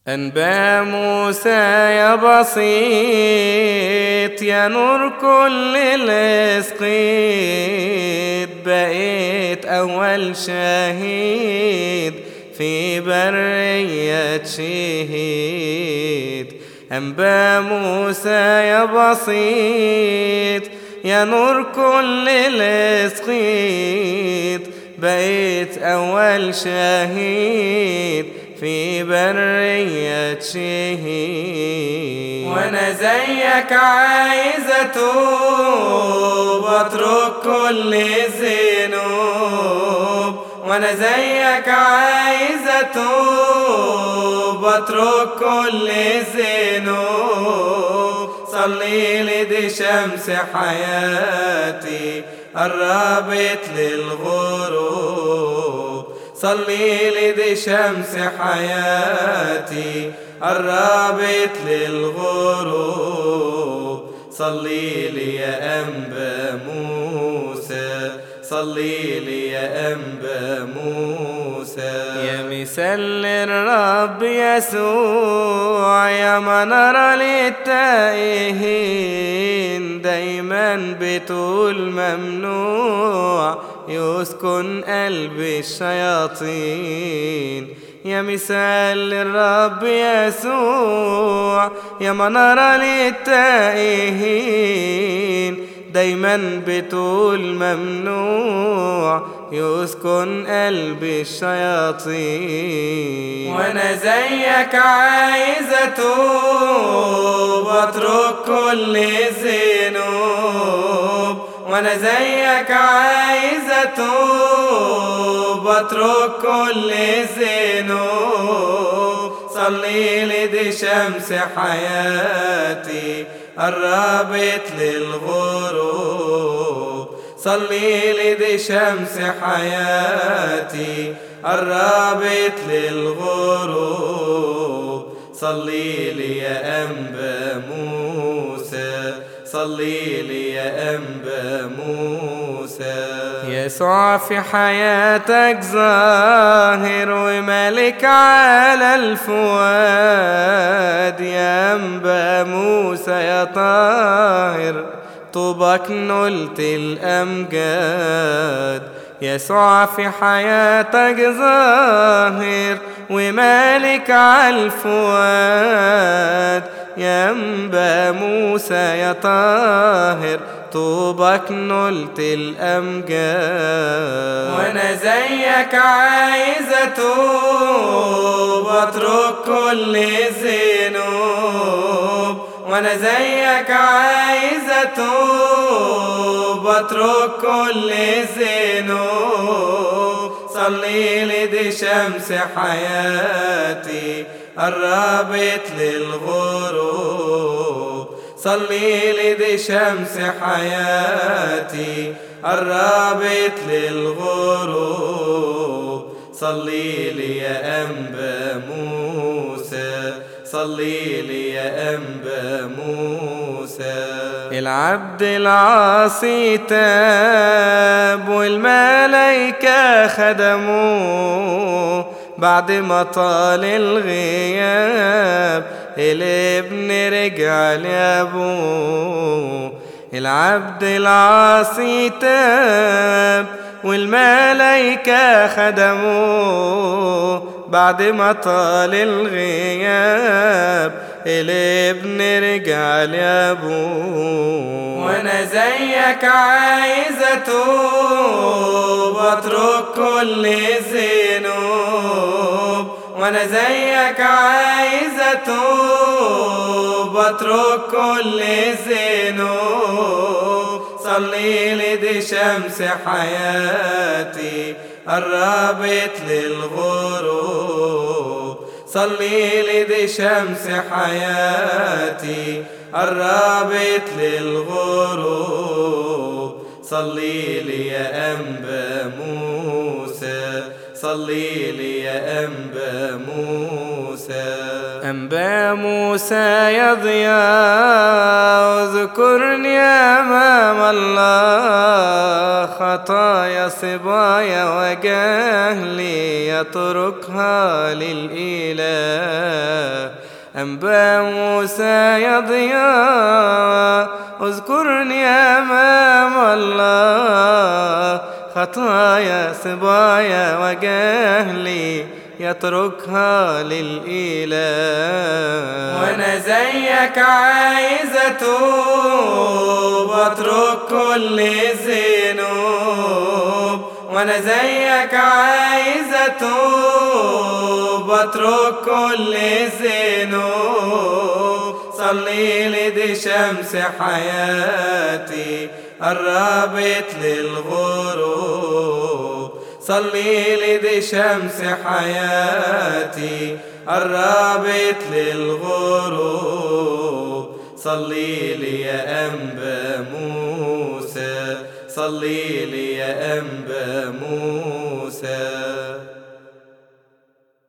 أنبا موسى يا بسيط يا نور كل الاسقيط بقيت أول شهيد في برية شهيد أنبا موسى يا بسيط يا نور كل الاسقيط بقيت أول شهيد في برية شهيد وانا زيك عايز اتوب اترك كل الذنوب وانا زيك عايز اتوب اترك كل الذنوب صلي لي دي شمس حياتي قربت للغروب صلي لي دي شمس حياتي قربت للغروب صلي لي يا أنبا موسى صلي لي يا أنبا موسى يا مثال الرب يسوع يا منار للتائهين دايما بتقول ممنوع يسكن قلب الشياطين يا مثال الرب يسوع يا منار للتائهين دايما بتقول ممنوع يسكن قلب الشياطين وانا زيك عايز اتوب اترك كل الذنوب وانا زيك عايز اتوب اترك كل الذنوب صلي لي دي شمس حياتي قربت للغروب صلي لي دي شمس حياتي قربت للغروب صلي لي يا أنبا موسى صلي لي يا أنبا موسى يسوع في حياتك ظاهر وملك على الفؤاد يا أنبا موسى يا طاهر طوبك نلت الأمجاد يسوع في حياتك ظاهر ومالك على الفؤاد يا أنبا موسى يا طاهر طوبك نلت الأمجاد وانا زيك عايز اتوب اترك كل الذنوب وانا زيك عايز اتوب اترك كل الذنوب صلي لي دي شمس حياتي قربت للغروب صلي لي دي شمس حياتي قربت للغروب صلي لي يا أنبا موسى صلي لي يا أنبا موسى العبد العاصي تاب والملايكة خدموه بعد ما طال الغياب الابن رجع لأبوه العبد العاصي تاب والملايكة خدموه بعد ما طال الغياب الابن رجع لأبوه وانا زيك عايز اتوب اترك كل الذنوب وانا زيك عايز اتوب اترك كل الذنوب صلي لي دي شمس حياتي قربت للغروب صلي لي دي شمس حياتي قربت للغروب صلي لي يا أنبا موسى صلي لي يا أنبا موسى أنبا موسى يا ضياء اذكرني أمام الله خطايا صبايا وجهلي يتركها للإله أنبا موسى يا ضياء اذكرني أمام الله خطايا صبايا وجهلي يتركها للإله وانا زيك عايز اتوب واترك كل الذنوب وانا زيك عايز اتوب واترك كل الذنوب صلي لي دي شمس حياتي قربت للغروب صلي لي دي شمس حياتي قربت للغروب صلي لي يا أنبا موسى صلي لي يا أنبا موسى